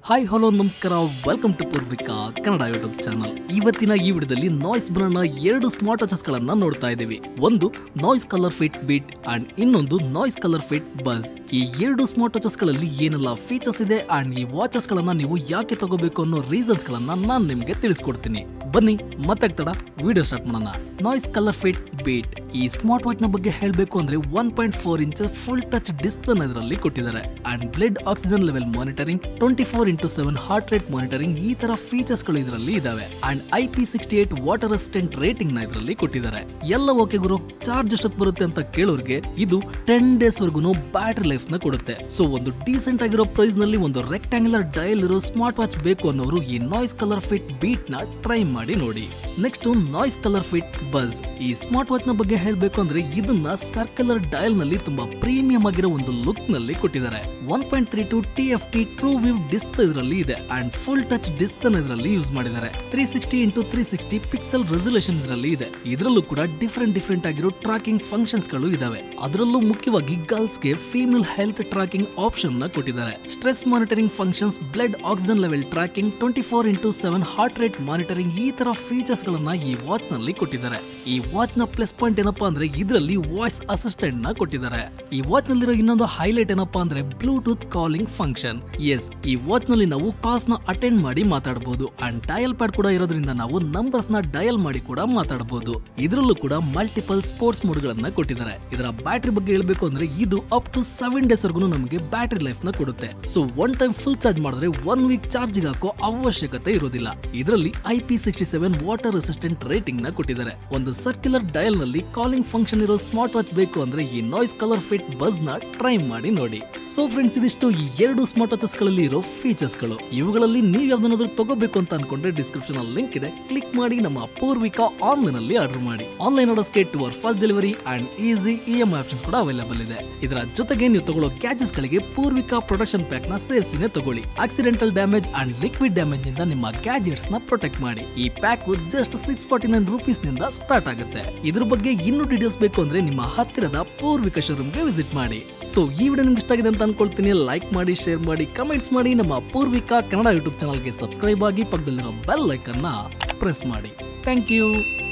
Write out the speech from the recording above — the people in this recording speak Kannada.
ಹಾಯ್ ಹಲೋ ನಮಸ್ಕಾರ welcome to Poorvika Kannada YouTube channel ಇವತ್ತಿನ ಈ ವಿಡಿಯೋದಲ್ಲಿ ನಾಯ್ಸ್ ಬ್ರಾಂಡ್ನ ಎರಡು ಸ್ಮಾರ್ಟ್ ವಾಚಸ್ಗಳನ್ನ ನೋಡ್ತಾ ಇದ್ದೀವಿ ಒಂದು Noise Color Fit Beat and ಇನ್ನೊಂದು ನಾಯ್ಸ್ ಕಲರ್ ಫಿಟ್ ಬಸ್ ಈ ಎರಡು ಸ್ಮಾರ್ಟ್ ವಾಚಸ್ಗಳಲ್ಲಿ ಏನೆಲ್ಲ ಫೀಚರ್ಸ್ ಇದೆ ಅಂಡ್ ಈ ವಾಚಸ್ಗಳನ್ನ ನೀವು ಯಾಕೆ ತಗೋಬೇಕು ಅನ್ನೋ ರೀಸನ್ಸ್ಗಳನ್ನ ನಾನು ನಿಮಗೆ ತಿಳಿಸ್ಕೊಡ್ತೀನಿ ಬನ್ನಿ ಮತ್ತೆ ತಡ ವಿಡಿಯೋ ಸ್ಟಾರ್ಟ್ ಮಾಡೋಣ ನಾಯ್ಸ್ ಕಲರ್ ಫಿಟ್ ಬೀಟ್ ಈ ಸ್ಮಾರ್ಟ್ ವಾಚ್ ನ ಬಗ್ಗೆ ಹೇಳಬೇಕು ಅಂದ್ರೆ one point four inch full touch display ಇದರಲ್ಲಿ ಕೊಟ್ಟಿದ್ದಾರೆ and blood oxygen level monitoring twenty four into seven heart rate monitoring ಈ ತರ ಫೀಚರ್ಸ್ ಗಳು ಇದರಲ್ಲಿ ಇದಾವೆ and I P sixty eight water assistant rating ನ ಇದರಲ್ಲಿ ಕೊಟ್ಟಿದ್ದಾರೆ ಎಲ್ಲ ಓಕೆ ಗುರು ಚಾರ್ಜ್ ಎಷ್ಟೊತ್ತು ಬರುತ್ತೆ ಅಂತ ಕೇಳೋರ್ಗೆ ಇದು ಟೆನ್ ಡೇಸ್ ವರ್ಗು ಬ್ಯಾಟರಿ ಲೈಫ್ ನ ಕೊಡುತ್ತೆ ಸೊ ಒಂದು ಡೀಸೆಂಟ್ ಆಗಿರೋ ಪ್ರೈಸ್ ನಲ್ಲಿ ಒಂದು ರೆಕ್ಟಾಂಗ್ಯುಲರ್ ಡಯಲ್ ಇರೋ ಸ್ಮಾರ್ಟ್ ವಾಚ್ ಬೇಕು ಅನ್ನೋರು ಈ ನಾಯ್ಸ್ ಕಲರ್ ಫಿಟ್ ಬೀಟ್ ನ ಟ್ರೈ ಮಾಡಿ ನೋಡಿ next Noise Color Fit Buzz ಈ ಸ್ಮಾರ್ಟ್ ವಾಚ್ ನ ಬಗ್ಗೆ ಹೇಳಬೇಕು ಅಂದ್ರೆ ಇದನ್ನ ಸರ್ಕ್ಯುಲರ್ ಡಯಲ್ ನಲ್ಲಿ ತುಂಬಾ ಪ್ರೀಮಿಯಂ ಆಗಿರೋ ಒಂದು ಲುಕ್ ನಲ್ಲಿ ಕೊಟ್ಟಿದ್ದಾರೆ one point three two T F T true view display ಇದರಲ್ಲಿ ಇದೆ ಅಂಡ್ ಫುಲ್ ಟಚ್ ಡಿಸ್ಪ್ಲೇ ಇದರಲ್ಲಿ ಯೂಸ್ ಮಾಡಿದ್ದಾರೆ three sixty into three sixty pixel resolution ಇದರಲ್ಲಿ ಇದೆ ಇದರಲ್ಲೂ ಕೂಡ ಡಿಫ್ರೆಂಟ್ ಡಿಫ್ರೆಂಟ್ ಆಗಿರೋ ಟ್ರಾಕಿಂಗ್ ಫಂಕ್ಷನ್ಸ್ ಗಳು ಇದಾವೆ ಅದರಲ್ಲೂ ಮುಖ್ಯವಾಗಿ ಗರ್ಲ್ಸ್ ಗೆ ಫೀಮೇಲ್ ಹೆಲ್ತ್ ಟ್ರಾಕಿಂಗ್ ಆಪ್ಷನ್ ನ ಕೊಟ್ಟಿದ್ದಾರೆ stress monitoring functions blood oxygen level tracking twenty four into seven heart rate monitoring ಈ ತರ ಫೀಚರ್ಸ್ ಗಳನ್ನ ಈ ವಾಚ್ ನಲ್ಲಿ ಕೊಟ್ಟಿದ್ದಾರೆ ಈ ವಾಚ್ ನ ಪ್ಲಸ್ ಪಾಯಿಂಟ್ ಏನಪ್ಪಾ ಅಂದ್ರೆ ಇದರಲ್ಲಿ ವಾಯ್ಸ್ ಅಸಿಸ್ಟೆಂಟ್ ನ ಕೊಟ್ಟಿದ್ದಾರೆ ಈ ವಾಚ್ ನಲ್ಲಿರೋ ಇನ್ನೊಂದು ಹೈಲೈಟ್ ಏನಪ್ಪಾ ಅಂದ್ರೆ ಬ್ಲೂಟೂತ್ ಕಾಲಿಂಗ್ ಫಂಕ್ಷನ್ ಎಸ್ ಈ ವಾಚ್ ನಲ್ಲಿ ನಾವು ಕಾಲ್ಸ್ ನ ಅಟೆಂಡ್ ಮಾಡಿ ಮಾತಾಡಬಹುದು ಅಂಡ್ ಡಯಲ್ ಪ್ಯಾಡ್ ಕೂಡ ಇರೋದ್ರಿಂದ ನಾವು ನಂಬರ್ಸ್ ನ ಡಯಲ್ ಮಾಡಿ ಕೂಡ ಮಾತಾಡಬಹುದು ಇದರಲ್ಲೂ ಕೂಡ ಮಲ್ಟಿಪಲ್ ಸ್ಪೋರ್ಟ್ಸ್ ಮೋಡ್ ಗಳನ್ನ ಕೊಟ್ಟಿದ್ದಾರೆ ಇದರ ಬ್ಯಾಟರಿ ಬಗ್ಗೆ ಹೇಳ್ಬೇಕು ಅಂದ್ರೆ ಇದು ಅಪ್ ಟು ಸೆವೆನ್ ಡೇಸ್ ವರ್ಗು ನಮಗೆ ಬ್ಯಾಟರಿ ಲೈಫ್ ನ ಕೊಡುತ್ತೆ so one time full charge ಮಾಡಿದ್ರೆ ಒನ್ ವೀಕ್ ಚಾರ್ಜ್ ಹಾಕೋ ಅವಶ್ಯಕತೆ ಇರೋದಿಲ್ಲ ಇದರಲ್ಲಿ I P sixty seven water resistant rating ನ ಕೊಟ್ಟಿದ್ದಾರೆ ಒಂದು ಸರ್ಕ್ಯುಲರ್ ಡಯಲ್ ನಲ್ಲಿ ಕಾಲಿಂಗ್ ಫಂಕ್ಷನ್ ಇರೋ ಸ್ಮಾರ್ಟ್ ವಾಚ್ ಬೇಕು ಅಂದ್ರೆ ಈ ನಾಯ್ಸ್ ಕಲರ್ ಫಿಟ್ ಬಸ್ ನ ಟ್ರೈ ಮಾಡಿ ನೋಡಿ ಸೊ ಫ್ರೆಂಡ್ಸ್ ಇದಿಷ್ಟು ಈ ಎರಡು ಸ್ಮಾರ್ಟ್ ವಾಚಸ್ ಗಳಲ್ಲಿ ಇರೋ ಫೀಚರ್ಸ್ ಗಳು ಇವುಗಳಲ್ಲಿ ನೀವು ಯಾವ್ದನ್ನಾದ್ರೂ ತಗೋಬೇಕು ಅಂತ ಅನ್ಕೊಂಡ್ರೆ ಡಿಸ್ಕ್ರಿಪ್ಷನ್ ಅಲ್ಲಿ ಲಿಂಕ್ ಇದೆ ಕ್ಲಿಕ್ ಮಾಡಿ ನಮ್ಮ ಪೂರ್ವಿಕಾ ಆನ್ಲೈನ್ ಅಲ್ಲಿ ಆರ್ಡರ್ ಮಾಡಿ ಆನ್ಲೈನ್ ಆರ್ಡರ್ಸ್ಗೆ two hour fast delivery and easy E M options ಕೂಡ ಅವೈಲೇಬಲ್ ಇದೆ ಇದರ ಜೊತೆಗೆ ನೀವು ತಗೊಳ್ಳೋ ಗ್ಯಾಜೆಟ್ಸ್ ಗಳಿಗೆ ಪೂರ್ವಿಕಾ ಪ್ರೊಡಕ್ಷನ್ ಪ್ಯಾಕ್ ನ ಸೇರಿಸಿನೇ ತಗೊಳ್ಳಿ accidental damage and liquid damage ನಿಂದ ನಿಮ್ಮ ಗ್ಯಾಜೆಟ್ಸ್ ನ ಪ್ರೊಟೆಕ್ಟ್ ಮಾಡಿ ಈ pack just six forty nine rupees ನಿಂದ ಸ್ಟಾರ್ಟ್ ಆಗುತ್ತೆ ಇದ್ರ ಬಗ್ಗೆ ಇನ್ನೂ ಡೀಟೇಲ್ಸ್ ಬೇಕು ಅಂದ್ರೆ ನಿಮ್ಮ ಹತ್ತಿರದ ಪೂರ್ವಿಕ ಶೋರೂಮ್ಗೆ ವಿಸಿಟ್ ಮಾಡಿ ಸೊ ಈ ವಿಡಿಯೋ ನಿಮ್ಗೆ ಇಷ್ಟ ಆಗಿದೆ ಅಂತ ಅನ್ಕೊಳ್ತೀನಿ ಲೈಕ್ ಮಾಡಿ ಶೇರ್ ಮಾಡಿ ಕಮೆಂಟ್ಸ್ ಮಾಡಿ ನಮ್ಮ ಪೂರ್ವಿಕಾ ಕನ್ನಡ ಯೂಟ್ಯೂಬ್ ಚಾನಲ್ಗೆ ಸಬ್ಸ್ಕ್ರೈಬ್ ಆಗಿ ಪಕ್ಕದಲ್ಲಿರೋ ಬೆಲ್ ಐಕನ್ನ ಪ್ರೆಸ್ ಮಾಡಿ ಥ್ಯಾಂಕ್ ಯು